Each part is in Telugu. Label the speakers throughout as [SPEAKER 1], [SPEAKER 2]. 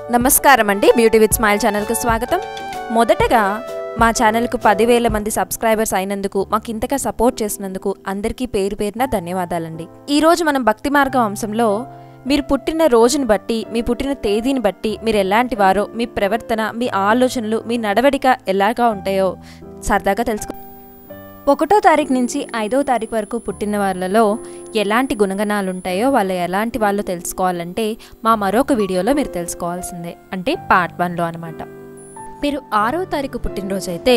[SPEAKER 1] నమస్కారం అండి బ్యూటీ విత్ స్మైల్ ఛానల్కి స్వాగతం మొదటగా మా ఛానల్కు పదివేల మంది సబ్స్క్రైబర్స్ అయినందుకు మాకు ఇంతగా సపోర్ట్ చేసినందుకు అందరికీ పేరు పేరున ధన్యవాదాలండి ఈరోజు మనం భక్తి మార్గం అంశంలో మీరు పుట్టిన రోజుని బట్టి మీ పుట్టిన తేదీని బట్టి మీరు ఎలాంటి వారో మీ ప్రవర్తన మీ ఆలోచనలు మీ నడవడిక ఎలాగా ఉంటాయో సరదాగా తెలుసుకో ఒకటో తారీఖు నుంచి ఐదో తారీఖు వరకు పుట్టిన వాళ్ళలో ఎలాంటి గుణగణాలు ఉంటాయో వాళ్ళు ఎలాంటి వాళ్ళు తెలుసుకోవాలంటే మా మరొక వీడియోలో మీరు తెలుసుకోవాల్సిందే అంటే పార్ట్ వన్లో అనమాట మీరు ఆరో తారీఖు పుట్టినరోజు అయితే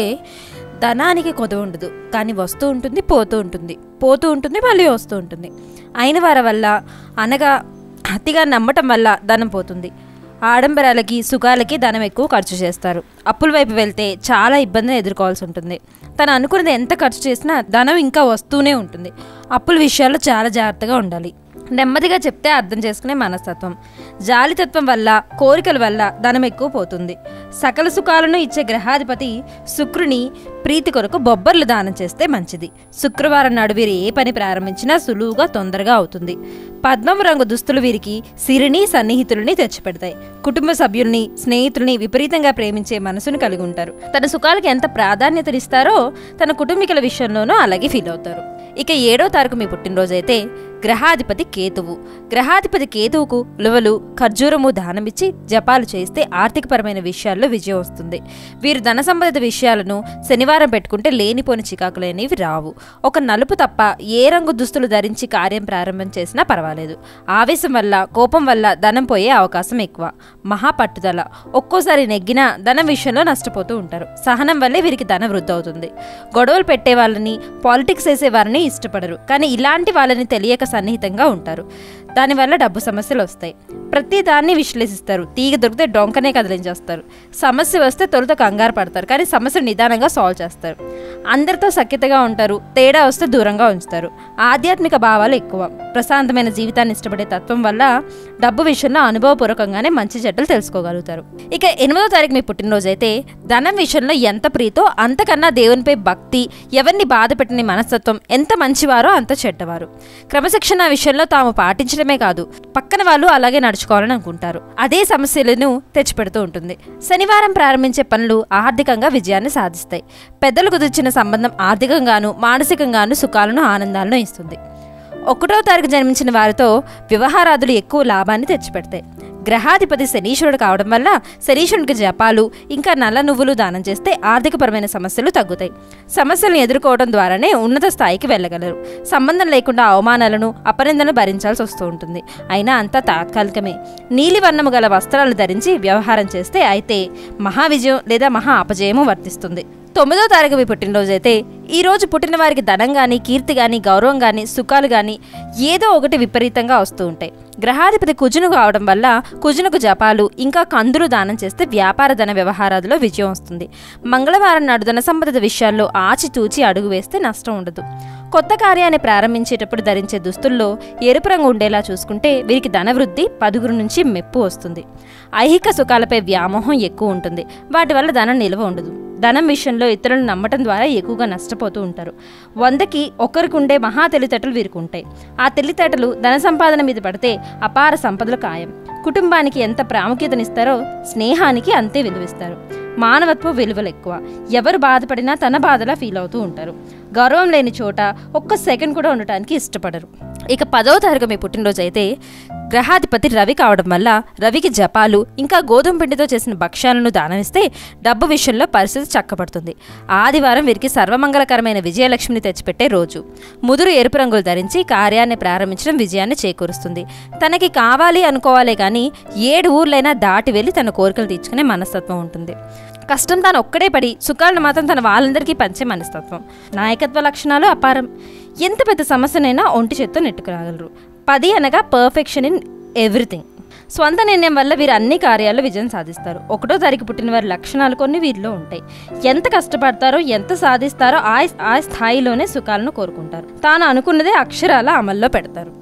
[SPEAKER 1] ధనానికి కొదవ ఉండదు కానీ వస్తూ ఉంటుంది పోతూ ఉంటుంది పోతూ ఉంటుంది మళ్ళీ వస్తూ ఉంటుంది అయిన వారి వల్ల అనగా అతిగా నమ్మటం వల్ల ధనం పోతుంది ఆడంబరాలకి సుఖాలకి ధనం ఎక్కువ ఖర్చు చేస్తారు అప్పుల వైపు వెళ్తే చాలా ఇబ్బందిని ఎదుర్కోవాల్సి ఉంటుంది తను అనుకున్నది ఎంత ఖర్చు చేసినా ధనం ఇంకా వస్తూనే ఉంటుంది అప్పుల విషయాల్లో చాలా జాగ్రత్తగా ఉండాలి నెమ్మదిగా చెప్తే అర్థం చేసుకునే మనస్తత్వం జాలితత్వం వల్ల కోరికల వల్ల ధనం ఎక్కువ పోతుంది సకల సుఖాలను ఇచ్చే గ్రహాధిపతి శుక్రుని ప్రీతి కొరకు బొబ్బర్లు దానం చేస్తే మంచిది శుక్రవారం నాడు వీరు ఏ పని ప్రారంభించినా సులువుగా తొందరగా అవుతుంది పద్మం రంగు దుస్తులు వీరికి సిరిని సన్నిహితులని తెచ్చిపెడతాయి కుటుంబ సభ్యుల్ని స్నేహితుల్ని విపరీతంగా ప్రేమించే మనసును కలిగి ఉంటారు తన సుఖాలకి ఎంత ప్రాధాన్యతనిస్తారో తన కుటుంబీకుల విషయంలోనూ అలాగే ఫీల్ అవుతారు ఇక ఏడో తారీఖు మీ పుట్టినరోజు అయితే గ్రహాధిపతి కేతువు గ్రహాధిపతి కేతువుకు ఉలవలు ఖర్జూరము దానమిచ్చి జపాలు చేస్తే ఆర్థికపరమైన విషయాల్లో విజయం వస్తుంది వీరు ధన సంబంధిత విషయాలను శనివారం పెట్టుకుంటే లేనిపోని చికాకులు అనేవి రావు ఒక నలుపు తప్ప ఏ రంగు దుస్తులు ధరించి కార్యం ప్రారంభం చేసినా పర్వాలేదు ఆవేశం వల్ల కోపం వల్ల ధనం పోయే అవకాశం ఎక్కువ మహా పట్టుదల ఒక్కోసారి నెగ్గినా ధనం విషయంలో నష్టపోతూ ఉంటారు సహనం వల్లే వీరికి ధన వృద్ధి అవుతుంది గొడవలు పెట్టే వాళ్ళని పాలిటిక్స్ వేసే వారిని ఇష్టపడరు కానీ ఇలాంటి వాళ్ళని తెలియక సన్నిహితంగా ఉంటారు దానివల్ల డబ్బు సమస్యలు వస్తాయి ప్రతి దాన్ని విశ్లేషిస్తారు తీగ దొరికితే డొంకనే కదిలించేస్తారు సమస్య వస్తే తొలుత కంగారు పడతారు కానీ సమస్య నిదానంగా సాల్వ్ చేస్తారు అందరితో సఖ్యతగా ఉంటారు తేడా వస్తే దూరంగా ఉంచుతారు ఆధ్యాత్మిక భావాలు ఎక్కువ ప్రశాంతమైన జీవితాన్ని ఇష్టపడే తత్వం వల్ల డబ్బు విషయంలో అనుభవపూర్వకంగానే మంచి చెడ్డలు తెలుసుకోగలుగుతారు ఇక ఎనిమిదో తారీఖు మీ పుట్టినరోజు అయితే ధనం విషయంలో ఎంత ప్రీతో అంతకన్నా దేవునిపై భక్తి ఎవరిని బాధ పెట్టని మనస్తత్వం ఎంత మంచివారో అంత చెడ్డవారు క్రమశిక్షణ విషయంలో తాము పాటించడమే కాదు పక్కన వాళ్ళు అలాగే నడుచుకోవాలని అనుకుంటారు అదే సమస్యలను తెచ్చిపెడుతూ ఉంటుంది శనివారం ప్రారంభించే పనులు ఆర్థికంగా విజయాన్ని సాధిస్తాయి పెద్దలు కుదిర్చిన సంబంధం ఆర్థికంగాను మానసికంగాను సుఖాలను ఆనందాలను ఇస్తుంది ఒకటో తారీఖు జన్మించిన వారితో వ్యవహారాదులు ఎక్కువ లాభాన్ని తెచ్చిపెడతాయి గ్రహాధిపతి శనీశ్వరుడు కావడం వల్ల శనీశ్వరుడికి జపాలు ఇంకా నల్ల నువ్వులు దానం చేస్తే ఆర్థికపరమైన సమస్యలు తగ్గుతాయి సమస్యలను ఎదుర్కోవడం ద్వారానే ఉన్నత స్థాయికి వెళ్ళగలరు సంబంధం లేకుండా అవమానాలను అపనిందలను భరించాల్సి వస్తూ ఉంటుంది అయినా అంతా తాత్కాలికమే నీలివర్ణము గల వస్త్రాలు ధరించి వ్యవహారం చేస్తే అయితే మహా విజయం లేదా మహా అపజయము వర్తిస్తుంది తొమ్మిదో తారీఖు మీ పుట్టినరోజు అయితే ఈ రోజు పుట్టిన వారికి ధనం కానీ కీర్తి కానీ గౌరవం కానీ సుఖాలు కానీ ఏదో ఒకటి విపరీతంగా వస్తూ ఉంటాయి గ్రహాధిపతి కుజును కావడం వల్ల కుజునకు జపాలు ఇంకా కందులు దానం చేస్తే వ్యాపార ధన వ్యవహారాదులో విజయం వస్తుంది మంగళవారం నాడు ధన సంబంధిత విషయాల్లో ఆచితూచి అడుగు వేస్తే నష్టం ఉండదు కొత్త కార్యాన్ని ప్రారంభించేటప్పుడు ధరించే దుస్తుల్లో ఎరుపు రంగు ఉండేలా చూసుకుంటే వీరికి ధనవృద్ధి పదుగురు నుంచి మెప్పు వస్తుంది ఐహిక సుఖాలపై వ్యామోహం ఎక్కువ ఉంటుంది వాటి వల్ల ధనం నిల్వ ఉండదు ధనం విషయంలో ఇతరులను నమ్మటం ద్వారా ఎక్కువగా నష్టపోతూ ఉంటారు వందకి ఒకరికి ఉండే మహా తెలివితేటలు వీరికి ఉంటాయి ఆ తెలివితేటలు ధన సంపాదన మీద పడితే అపార సంపదలు ఖాయం కుటుంబానికి ఎంత ప్రాముఖ్యతనిస్తారో స్నేహానికి అంతే విలువిస్తారు మానవత్వ విలువలు ఎక్కువ ఎవరు బాధపడినా తన బాధలా ఫీల్ అవుతూ ఉంటారు గౌరవం లేని చోట ఒక్క సెకండ్ కూడా ఉండటానికి ఇష్టపడరు ఇక పదవ తారీఖు మీ పుట్టినరోజు అయితే గ్రహాధిపతి రవి కావడం వల్ల రవికి జపాలు ఇంకా గోధుమ పిండితో చేసిన భక్ష్యాలను దానమిస్తే డబ్బు విషయంలో పరిస్థితి చక్కబడుతుంది ఆదివారం వీరికి సర్వమంగళకరమైన విజయలక్ష్మిని తెచ్చిపెట్టే రోజు ముదురు ఎరుపు రంగులు ధరించి కార్యాన్ని ప్రారంభించడం విజయాన్ని చేకూరుస్తుంది తనకి కావాలి అనుకోవాలే కానీ ఏడు ఊర్లైనా దాటి వెళ్ళి తన కోరికలు తీర్చుకునే మనస్తత్వం ఉంటుంది కష్టం తాను ఒక్కడే పడి సుఖాలను మాత్రం తన వాళ్ళందరికీ పంచే మనస్తత్వం నాయకత్వ లక్షణాలు అపారం ఎంత పెద్ద సమస్యనైనా ఒంటి చేత్తో నెట్టుకురాగలరు పది అనగా పర్ఫెక్షన్ ఇన్ ఎవ్రీథింగ్ స్వంత నిర్ణయం వల్ల వీరు అన్ని కార్యాల్లో విజయం సాధిస్తారు ఒకటో తారీఖు పుట్టిన వారి లక్షణాలు కొన్ని వీరిలో ఉంటాయి ఎంత కష్టపడతారో ఎంత సాధిస్తారో ఆ ఆ స్థాయిలోనే సుఖాలను కోరుకుంటారు తాను అనుకున్నదే అక్షరాల అమల్లో పెడతారు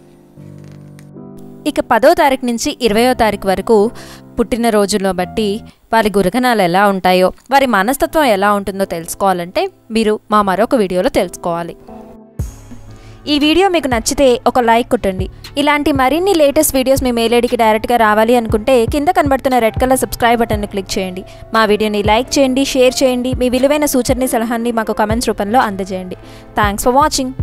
[SPEAKER 1] ఇక పదో తారీఖు నుంచి ఇరవయో తారీఖు వరకు పుట్టిన రోజుల్లో బట్టి వారి గురగణాలు ఎలా ఉంటాయో వారి మనస్తత్వం ఎలా ఉంటుందో తెలుసుకోవాలంటే మీరు మా మరొక వీడియోలో తెలుసుకోవాలి ఈ వీడియో మీకు నచ్చితే ఒక లైక్ కొట్టండి ఇలాంటి మరిన్ని లేటెస్ట్ వీడియోస్ మీ మెయిల్ ఐడికి డైరెక్ట్గా రావాలి అనుకుంటే కింద కనబడుతున్న రెడ్ కలర్ సబ్స్క్రైబ్ బటన్ని క్లిక్ చేయండి మా వీడియోని లైక్ చేయండి షేర్ చేయండి మీ విలువైన సూచనని సలహాన్ని మాకు కమెంట్స్ రూపంలో అందజేయండి థ్యాంక్స్ ఫర్ వాచింగ్